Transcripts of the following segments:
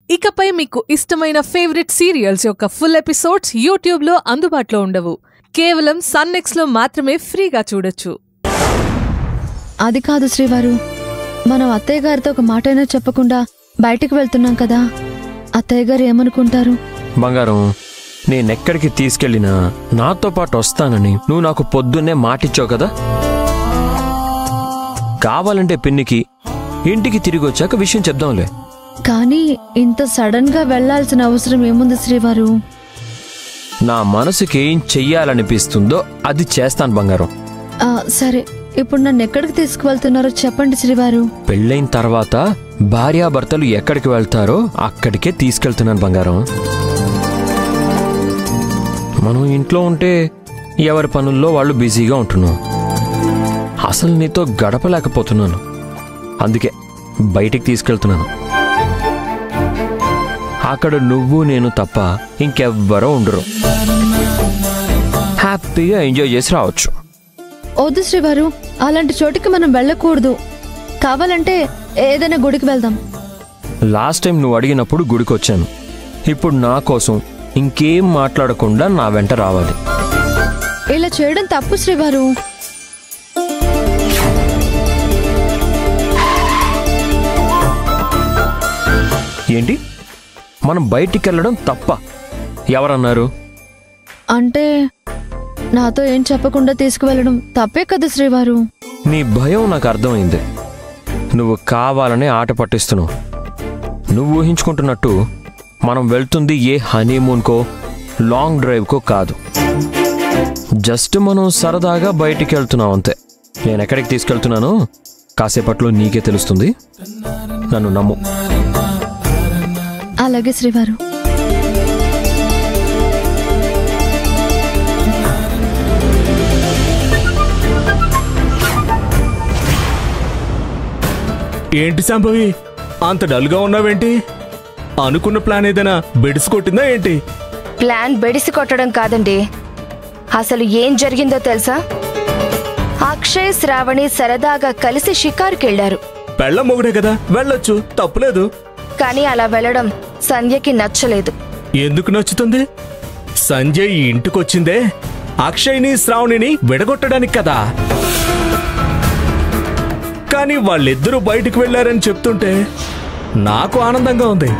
ఇకపై మీకు ఇష్టమైన ఫేవరెట్ సీరియల్స్ యొక్క ఫుల్ ఎపిసోడ్స్ యూట్యూబ్లో అందుబాటులో ఉండవు కేవలం సన్నెక్స్లో మాత్రమే ఫ్రీగా చూడొచ్చు అది కాదు శ్రీవారు మనం అత్తయ్య గారితో ఒక మాటైనా చెప్పకుండా బయటికి వెళ్తున్నాం కదా అత్తయ్య గారు ఏమనుకుంటారు బంగారం నేనెక్కడికి తీసుకెళ్ళినా నాతో పాటు వస్తానని నువ్వు నాకు పొద్దున్నే మాటిచ్చావు కదా కావాలంటే పిన్నికి ఇంటికి తిరిగి వచ్చాక విషయం చెప్దాంలే కానీ ఇంత సడన్ గా వెళ్లాల్సిన అవసరం ఏముంది శ్రీవారు నా మనసుకి ఏం చెయ్యాలనిపిస్తుందో అది చేస్తాను బంగారం ఆ, సరే ఇప్పుడు నన్ను ఎక్కడికి తీసుకువెళ్తున్నారో చెప్పండి శ్రీవారు పెళ్ళైన తర్వాత భార్యాభర్తలు ఎక్కడికి వెళ్తారో అక్కడికే తీసుకెళ్తున్నాను బంగారం మనం ఇంట్లో ఉంటే ఎవరి పనుల్లో వాళ్ళు బిజీగా ఉంటున్నాం అసలు నీతో గడపలేకపోతున్నాను అందుకే బయటికి తీసుకెళ్తున్నాను అక్కడ నువ్వు నేను తప్ప ఇంకెవ్వరూ ఉండరు హ్యాపీగా ఎంజాయ్ చేసి రావచ్చు వద్దు శ్రీవారు అలాంటి చోటికి మనం వెళ్ళకూడదు కావాలంటే ఏదైనా గుడికి వెళ్దాం లాస్ట్ టైం నువ్వు అడిగినప్పుడు గుడికి వచ్చాను ఇప్పుడు నా కోసం ఇంకేం మాట్లాడకుండా నా వెంట రావాలి ఇలా చేయడం తప్పు శ్రీవారు ఏంటి మనం బయటికి వెళ్ళడం తప్ప ఎవరన్నారు అంటే నాతో ఏం చెప్పకుండా తీసుకువెళ్ళడం తప్పే కదా శ్రీవారు నీ భయం నాకు అర్థమైంది నువ్వు కావాలనే ఆట పట్టిస్తున్నావు నువ్వు ఊహించుకుంటున్నట్టు మనం వెళ్తుంది ఏ హనీమూన్కో లాంగ్ డ్రైవ్కో కాదు జస్ట్ మనం సరదాగా బయటికి వెళ్తున్నాం అంతే నేను ఎక్కడికి తీసుకెళ్తున్నానో కాసేపట్లో నీకే తెలుస్తుంది నన్ను నమ్ము అలాగే శ్రీవారు ఏంటి శాంభవి అంత డల్గా ఉన్నావేంటి అనుకున్న ప్లాన్ ఏదైనా బెడిసి కొట్టిందా ఏంటి ప్లాన్ బెడిసి కొట్టడం కాదండి అసలు ఏం జరిగిందో తెలుసా అక్షయ్ శ్రావణి సరదాగా కలిసి షికారుకెళ్లారు పెళ్ళ మొగుడే కదా వెళ్ళొచ్చు తప్పులేదు కానీ అలా వెళ్ళడం సంధ్యకి నచ్చలేదు ఎందుకు నచ్చుతుంది సంజయ్ ఈ ఇంటికొచ్చిందే అక్షయ్ని శ్రావణిని విడగొట్టడానికి కదా కానీ వాళ్ళిద్దరూ బయటికి వెళ్ళారని చెప్తుంటే నాకు ఆనందంగా ఉంది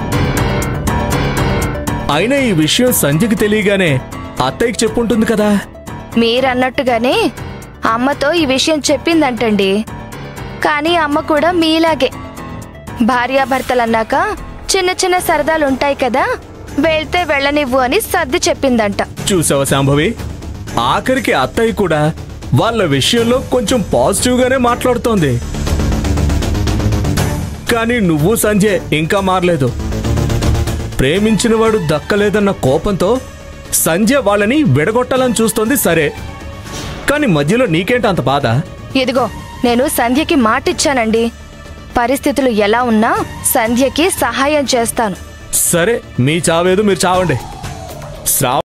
అయినా ఈ విషయం సంజయ్కి తెలియగానే అత్తయ్యకి చెప్పుంటుంది కదా మీరన్నట్టుగానే అమ్మతో ఈ విషయం చెప్పిందంటండి కానీ అమ్మ కూడా మీలాగే భార్యాభర్తలన్నాక చిన్న చిన్న సరదాలుంటాయి కదా వెళ్తే వెళ్ళనివ్వు అని సర్ది చెప్పిందంట చూసావా శాంభవి ఆఖరికి అత్తయ్య కూడా వాళ్ళ విషయంలో కొంచెం పాజిటివ్గానే మాట్లాడుతోంది కానీ నువ్వు సంజయ్ ఇంకా మారలేదు ప్రేమించిన వాడు దక్కలేదన్న కోపంతో సంజయ్ వాళ్ళని విడగొట్టాలని చూస్తోంది సరే కానీ మధ్యలో నీకేంటి అంత బాధ ఇదిగో నేను సంధ్యకి మాటిచ్చానండి పరిస్థితులు ఎలా ఉన్నా సంధ్యకి సహాయం చేస్తాను సరే మీ చావేదో మీరు చావండి శ్రావ